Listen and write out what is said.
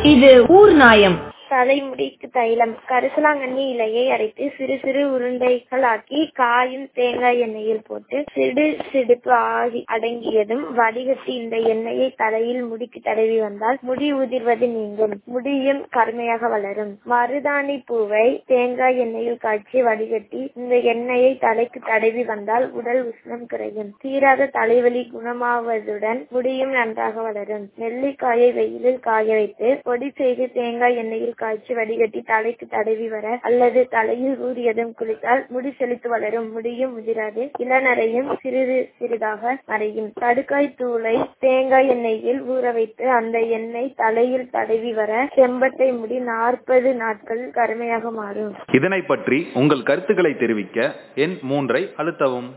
இது ஊர் நாயம் தலைமுடிக்கு தைலம் கரிசலாங்கண்ணி இலையை அரைத்து சிறு சிறு உருண்டைகளாக்கி காயும் தேங்காய் எண்ணெயில் போட்டு சிடு சிடுப்பு ஆகி அடங்கியதும் வடிகட்டி இந்த எண்ணெயை தலையில் முடிக்கு தடவி வந்தால் முடி உதிர்வது நீங்கும் முடியும் கருமையாக வளரும் மருதாணி பூவை தேங்காய் எண்ணெயில் காய்ச்சி வடிகட்டி இந்த எண்ணெயை தலைக்கு தடவி வந்தால் உடல் உஷ்ணம் குறையும் தீராத தலைவலி குணமாவதுடன் முடியும் நன்றாக வளரும் நெல்லிக்காயை வெயிலில் காய வைத்து பொடி செய்து தேங்காய் எண்ணெயில் காய்ச்சி வடிகட்டி தலைக்கு தடவி வர அல்லது தலையில் ஊறியதும் குளித்தால் முடி செழித்து வளரும் முடியும் முதிராது இளநரையும் சிறிது சிறிதாக மறையும் கடுக்காய் தூளை தேங்காய் எண்ணெயில் ஊற வைத்து அந்த எண்ணெய் தலையில் தடவி வர செம்பட்டை முடி நாற்பது நாட்கள் கருமையாக மாறும் இதனை பற்றி உங்கள் கருத்துக்களை தெரிவிக்க எண் மூன்றை அழுத்தவும்